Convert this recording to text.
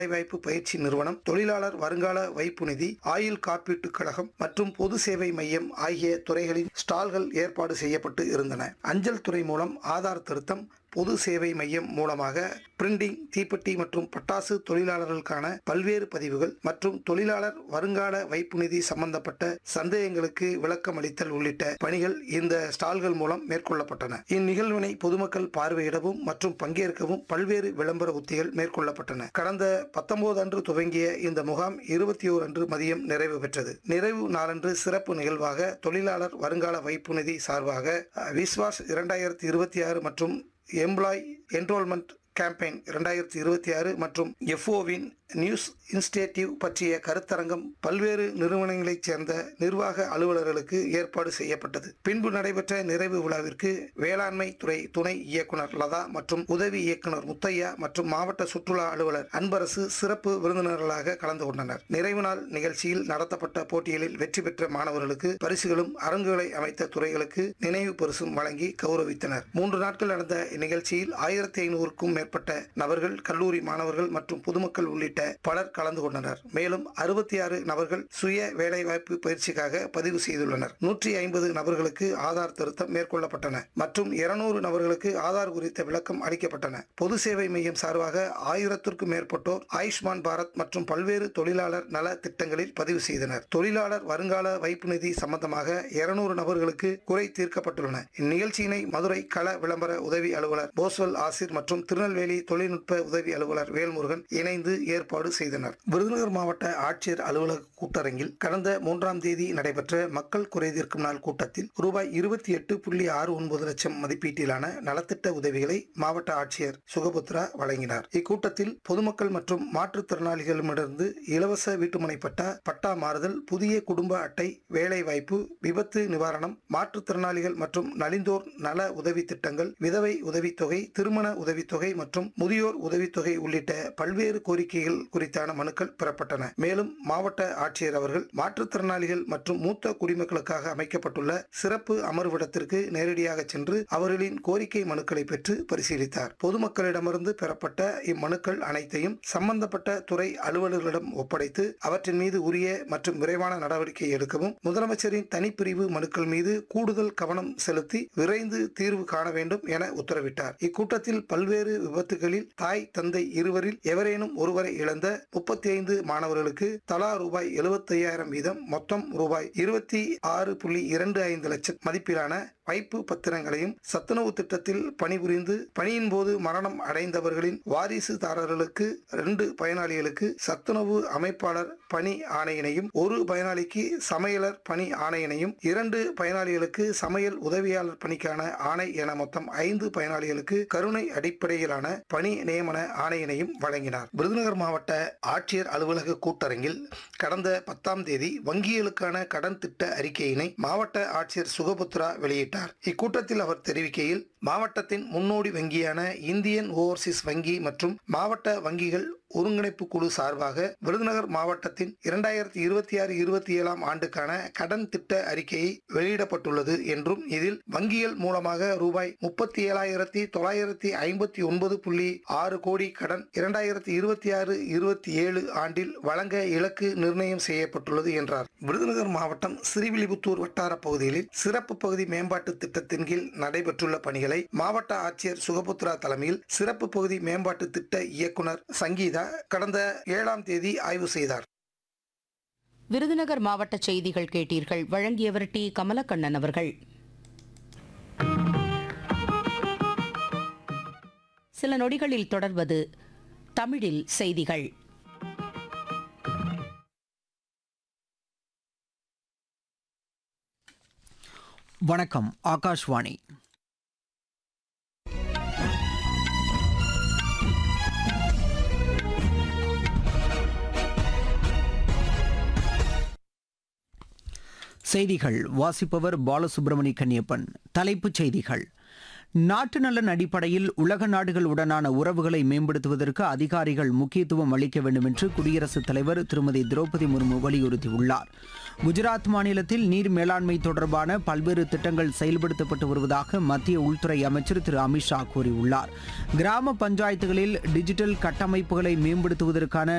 வேலைவாய்ப்பு பயிற்சி நிறுவனம் தொழிலாளர் வருங்கால வைப்பு நிதி ஆயுள் காப்பீட்டுக் கழகம் மற்றும் பொது சேவை மையம் ஆகிய துறைகளின் ஸ்டால்கள் ஏற்பாடு செய்யப்பட்டு இருந்தன அஞ்சல் துறை மூலம் ஆதார் திருத்தம் பொது சேவை மையம் மூலமாக பிரிண்டிங் தீப்பெட்டி மற்றும் பட்டாசு தொழிலாளர்களுக்கான பல்வேறு பதிவுகள் மற்றும் தொழிலாளர் வருங்கால வைப்பு நிதி சம்பந்தப்பட்ட சந்தேகங்களுக்கு விளக்கம் அளித்தல் உள்ளிட்ட பணிகள் இந்த ஸ்டால்கள் மூலம் மேற்கொள்ளப்பட்டன இந்நிகழ்வினை பொதுமக்கள் பார்வையிடவும் மற்றும் பங்கேற்கவும் பல்வேறு விளம்பர உத்திகள் மேற்கொள்ளப்பட்டன கடந்த பத்தொன்பது அன்று துவங்கிய இந்த முகாம் இருபத்தி ஓர் அன்று மதியம் நிறைவு பெற்றது நிறைவு நாளன்று சிறப்பு நிகழ்வாக தொழிலாளர் வருங்கால வைப்பு நிதி சார்பாக அஹ், விஸ்வாஸ் இரண்டாயிரத்தி இருபத்தி ஆறு மற்றும் எம்ப்ளாய் என்ரோல்மெண்ட் கேம்பெயின் இரண்டாயிரத்தி இருபத்தி ஆறு மற்றும் எஃப்ஓவின் நியூஸ் இன்ஸ்டேட்டிவ் பற்றிய கருத்தரங்கம் பல்வேறு நிறுவனங்களைச் சேர்ந்த நிர்வாக அலுவலர்களுக்கு ஏற்பாடு செய்யப்பட்டது பின்பு நடைபெற்ற நிறைவு விழாவிற்கு வேளாண்மை துறை துணை இயக்குனர் லதா மற்றும் உதவி இயக்குனர் முத்தையா மற்றும் மாவட்ட சுற்றுலா அலுவலர் அன்பரசு சிறப்பு விருந்தினர்களாக கலந்து கொண்டனர் நிறைவு நாள் நிகழ்ச்சியில் நடத்தப்பட்ட போட்டிகளில் வெற்றி பெற்ற மாணவர்களுக்கு பரிசுகளும் அரங்குகளை அமைத்த துறைகளுக்கு நினைவு பரிசும் வழங்கி கௌரவித்தனர் மூன்று நாட்கள் நடந்த இந்நிகழ்ச்சியில் ஆயிரத்தி ஐநூறுக்கும் மேற்பட்ட நபர்கள் கல்லூரி மாணவர்கள் மற்றும் பொதுமக்கள் உள்ளிட்ட பலர் கலந்து கொண்டனர் மேலும் அறுபத்தி ஆறு நபர்கள் சுய வேலைவாய்ப்பு பயிற்சிக்காக பதிவு செய்துள்ளனர் நூற்றி ஐம்பது நபர்களுக்கு ஆதார் திருத்தம் மேற்கொள்ளப்பட்டன மற்றும் இருநூறு நபர்களுக்கு ஆதார் குறித்த விளக்கம் அளிக்கப்பட்டன பொது சேவை மையம் சார்பாக ஆயிரத்திற்கும் மேற்பட்டோர் ஆயுஷ்மான் பாரத் மற்றும் பல்வேறு தொழிலாளர் நல திட்டங்களில் பதிவு செய்தனர் தொழிலாளர் வருங்கால வைப்பு நிதி சம்பந்தமாக இருநூறு நபர்களுக்கு குறை தீர்க்கப்பட்டுள்ளன இந்நிகழ்ச்சியினை மதுரை கள விளம்பர உதவி அலுவலர் போஸ்வல் ஆசிர் மற்றும் திருநெல்வேலி தொழில்நுட்ப உதவி அலுவலர் வேல்முருகன் இணைந்து ஏற்பாடு செய்தனர் விருதுநகர் மாவட்ட ஆட்சியர் அலுவலக கூட்டரங்கில் கடந்த மூன்றாம் தேதி நடைபெற்ற மக்கள் குறை தீர்க்கும் நாள் கூட்டத்தில் ரூபாய் இருபத்தி எட்டு புள்ளி ஆறு ஒன்பது லட்சம் மதிப்பீட்டிலான நலத்திட்ட உதவிகளை மாவட்ட ஆட்சியர் சுகபுத்ரா வழங்கினார் இக்கூட்டத்தில் பொதுமக்கள் மற்றும் மாற்றுத்திறனாளிகளிடமிருந்து இலவச வீட்டுமனை பட்டா பட்டா மாறுதல் புதிய குடும்ப அட்டை வேலை வாய்ப்பு விபத்து நிவாரணம் மாற்றுத்திறனாளிகள் மற்றும் நலிந்தோர் நல உதவி திட்டங்கள் விதவை உதவித்தொகை திருமண உதவித்தொகை மற்றும் முதியோர் உதவித்தொகை உள்ளிட்ட பல்வேறு கோரிக்கைகள் குறித்தான மனுக்கள் பெறப்பட்டன மேலும் மாவட்ட ஆட்சியர் அவர்கள் மாற்றுத்திறனாளிகள் மற்றும் மூத்த குடிமக்களுக்காக அமைக்கப்பட்டுள்ள சிறப்பு அமர்விடத்திற்கு நேரடியாக சென்று அவர்களின் கோரிக்கை மனுக்களை பெற்று பரிசீலித்தார் பொதுமக்களிடமிருந்து பெறப்பட்ட இம்மனுக்கள் அனைத்தையும் சம்பந்தப்பட்ட துறை அலுவலர்களிடம் ஒப்படைத்து அவற்றின் மீது உரிய மற்றும் விரைவான நடவடிக்கை எடுக்கவும் முதலமைச்சரின் தனிப்பிரிவு மனுக்கள் மீது கூடுதல் கவனம் செலுத்தி விரைந்து தீர்வு காண வேண்டும் என உத்தரவிட்டார் இக்கூட்டத்தில் பல்வேறு விபத்துகளில் தாய் தந்தை இருவரில் எவரேனும் ஒருவரை இழந்த முப்பத்தி ஐந்து மாணவர்களுக்கு தலா ரூபாய் எழுபத்தி ஐயாயிரம் வீதம் மொத்தம் ரூபாய் இருபத்தி ஆறு புள்ளி இரண்டு ஐந்து லட்சம் மதிப்பிலான வைப்பு பத்திரங்களையும் சத்துணவு திட்டத்தில் பணிபுரிந்து பணியின் போது மரணம் அடைந்தவர்களின் வாரிசுதாரர்களுக்கு ரெண்டு பயனாளிகளுக்கு சத்துணவு அமைப்பாளர் பணி ஆணையினையும் ஒரு பயனாளிக்கு சமையலர் பணி ஆணையினையும் இரண்டு பயனாளிகளுக்கு சமையல் உதவியாளர் பணிக்கான ஆணை என மொத்தம் ஐந்து பயனாளிகளுக்கு கருணை அடிப்படையிலான பணி நியமன ஆணையினையும் வழங்கினார் விருதுநகர் மாவட்ட ஆட்சியர் அலுவலக கூட்டரங்கில் கடந்த பத்தாம் தேதி வங்கிகளுக்கான கடன் திட்ட அறிக்கையினை மாவட்ட ஆட்சியர் சுகபுத்ரா வெளியிட்டார் இக்கூட்டத்தில் அவர் தெரிவிக்கையில் மாவட்டத்தின் முன்னோடி வங்கியான இந்தியன் ஓவர்சீஸ் வங்கி மற்றும் மாவட்ட வங்கிகள் ஒருங்கிணைப்பு குழு சார்பாக விருதுநகர் மாவட்டத்தின் இரண்டாயிரத்தி இருபத்தி ஆறு இருபத்தி ஏழாம் ஆண்டுக்கான கடன் திட்ட அறிக்கையை வெளியிடப்பட்டுள்ளது என்றும் இதில் வங்கிகள் மூலமாக ரூபாய் முப்பத்தி ஏழாயிரத்தி தொள்ளாயிரத்தி ஐம்பத்தி ஒன்பது புள்ளி ஆறு கோடி கடன் இரண்டாயிரத்தி இருபத்தி ஆறு இருபத்தி ஏழு ஆண்டில் வழங்க இலக்கு நிர்ணயம் செய்யப்பட்டுள்ளது என்றார் விருதுநகர் மாவட்டம் ஸ்ரீவில்லிபுத்தூர் வட்டார பகுதிகளில் சிறப்பு பகுதி மேம்பாட்டு திட்டத்தின் கீழ் நடைபெற்றுள்ள பணிகளை மாவட்ட ஆட்சியர் சுகபுத்ரா தலைமையில் சிறப்பு பகுதி மேம்பாட்டு திட்ட இயக்குனர் சங்கீதா கடந்த ஏழாம் தேதி ஆய்வு செய்தார் விருதுநகர் மாவட்ட செய்திகள் கேட்டீர்கள் வழங்கியவர் டி கமலக்கண்ணன் அவர்கள் சில நொடிகளில் தொடர்வது தமிழில் செய்திகள் வணக்கம் ஆகாஷ்வாணி செய்திகள் வாசிப்பவர் பாலசுப்ரமணி கன்னியப்பன் தலைப்புச் செய்திகள் நாட்டு நலன் அடிப்படையில் உலக நாடுகளுடனான உறவுகளை மேம்படுத்துவதற்கு அதிகாரிகள் முக்கியத்துவம் அளிக்க வேண்டும் என்று குடியரசுத் தலைவர் திருமதி திரௌபதி முர்மு வலியுறுத்தியுள்ளார் குஜராத் மாநிலத்தில் நீர் மேலாண்மை தொடர்பான பல்வேறு திட்டங்கள் செயல்படுத்தப்பட்டு வருவதாக மத்திய உள்துறை அமைச்சர் திரு அமித்ஷா கூறியுள்ளார் கிராம பஞ்சாயத்துகளில் டிஜிட்டல் கட்டமைப்புகளை மேம்படுத்துவதற்கான